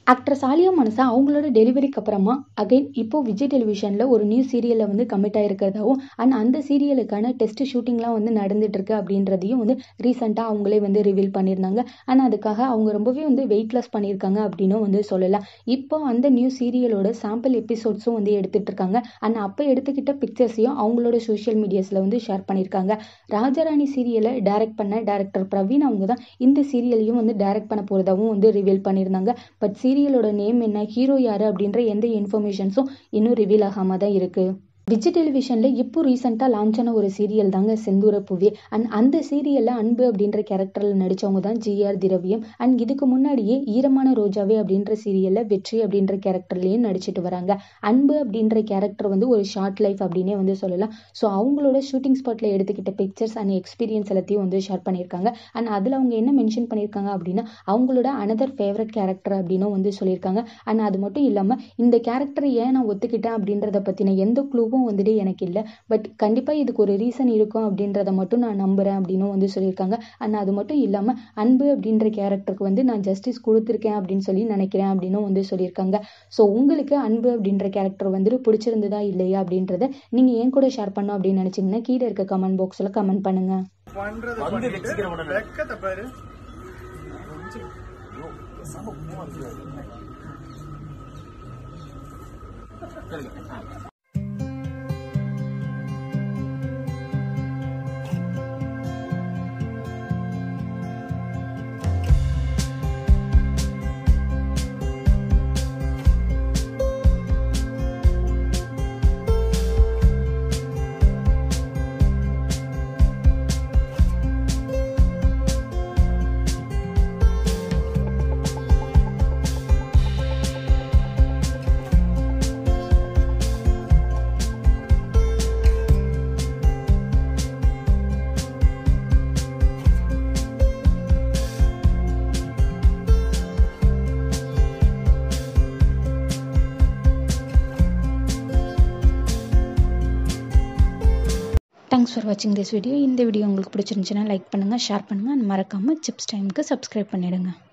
Actress Alia மனசா அவங்களோட டெலிவரிக்கு அப்புறமா அகைன் இப்போ விஜய் டெலிவிஷனில் ஒரு நியூ சீரியலில் வந்து கமிட் ஆயிருக்கிறதாவும் அண்ட் அந்த சீரியலுக்கான டெஸ்ட் ஷூட்டிங்லாம் வந்து நடந்துட்டு இருக்கு அப்படின்றதையும் வந்து ரீசெண்டாக அவங்களே வந்து ரிவீல் பண்ணியிருந்தாங்க அண்ட் அதுக்காக அவங்க ரொம்பவே வந்து வெயிட் லாஸ் பண்ணியிருக்காங்க அப்படின்னும் வந்து சொல்லலாம் இப்போ அந்த நியூ சீரியலோட சாம்பிள் எபிசோட்ஸும் வந்து எடுத்துட்டு இருக்காங்க அண்ட் அப்போ எடுத்துக்கிட்ட பிக்சர்ஸையும் அவங்களோட சோஷியல் மீடியாஸில் வந்து ஷேர் பண்ணியிருக்காங்க ராஜாராணி சீரியலை டைரக்ட் பண்ண டேரக்டர் பிரவீன் அவங்க தான் இந்த சீரியலையும் வந்து டைரக்ட் பண்ண போகிறதாவும் வந்து ரிவீல் பண்ணியிருந்தாங்க பட் சீரியலோட நேம் என்ன ஹீரோ யாரு அப்படின்ற எந்த இன்ஃபர்மேஷன்ஸும் இன்னும் ரிவீல் ஆகாம தான் இருக்கு விஜய் டெலிவிஷனில் இப்போ ரீசெண்டாக லான்ச் ஆன ஒரு சீரியல் தாங்க செந்தூர பூவே அண்ட் அந்த சீரியலில் அன்பு அப்படின்ற கேரக்டரில் நடித்தவங்க தான் ஜிஆர் திரவியம் அண்ட் இதுக்கு முன்னாடியே ஈரமான ரோஜாவே அப்படின்ற சீரியலில் வெற்றி அப்படின்ற கேரக்டர்லேயும் நடிச்சிட்டு வராங்க அன்பு அப்படின்ற கேரக்டர் வந்து ஒரு ஷார்ட் லைஃப் அப்படின்னே வந்து சொல்லலாம் ஸோ அவங்களோட ஷூட்டிங் ஸ்பாட்டில் எடுத்துக்கிட்ட பிக்சர்ஸ் அண்ட் எக்ஸ்பீரியன்ஸ் எல்லாத்தையும் வந்து ஷேர் பண்ணியிருக்காங்க அண்ட் அதில் அவங்க என்ன மென்ஷன் பண்ணியிருக்காங்க அப்படின்னா அவங்களோட அனதர் ஃபேவரட் கேரக்டர் அப்படின்னும் வந்து சொல்லியிருக்காங்க அண்ட் அது மட்டும் இல்லாமல் இந்த கேரக்டரை ஏன் நான் ஒத்துக்கிட்டேன் அப்படின்றத பற்றின எந்த க்ளூவும் வந்துட்டு எனக்கு இல்லை பட் கண்டிப்பாக இதுக்கு ஒரு ரீசன் இருக்கும் அப்படின்றத மட்டும் நான் நம்புகிறேன் அப்படின்னும் வந்து சொல்லியிருக்காங்க அண்ட் அது மட்டும் இல்லாமல் அன்பு அப்படின்ற கேரக்டருக்கு வந்து நான் ஜஸ்டிஸ் கொடுத்துருக்கேன் அப்படின்னு சொல்லி நினைக்கிறேன் அப்படின்னும் வந்து சொல்லியிருக்காங்க ஸோ உங்களுக்கு அன்பு அப்படின்ற கேரக்டர் வந்துட்டு பிடிச்சிருந்ததா இல்லையா அப்படின்றத நீங்கள் ஏன் கூட ஷேர் பண்ணோம் அப்படின்னு நினச்சிங்கன்னா கீழே இருக்க கமெண்ட் பாக்ஸில் கமெண்ட் பண்ணுங்கள் பண்றது வந்து பண்ணிட்டு வெச்சிக்கிற உடனே. வெக்கத்தை பாரு தேங்க்ஸ் ஃபார் வாட்சிங் திஸ் வீடியோ இந்த வீடியோ உங்களுக்கு பிடிச்சிருந்துச்சுன்னா லைக் பண்ணுங்கள் ஷேர் பண்ணுங்கள் அண்ட் மறக்காமல் சிப்ஸ் டைமுக்கு சப்ஸ்கிரைப் பண்ணிடுங்க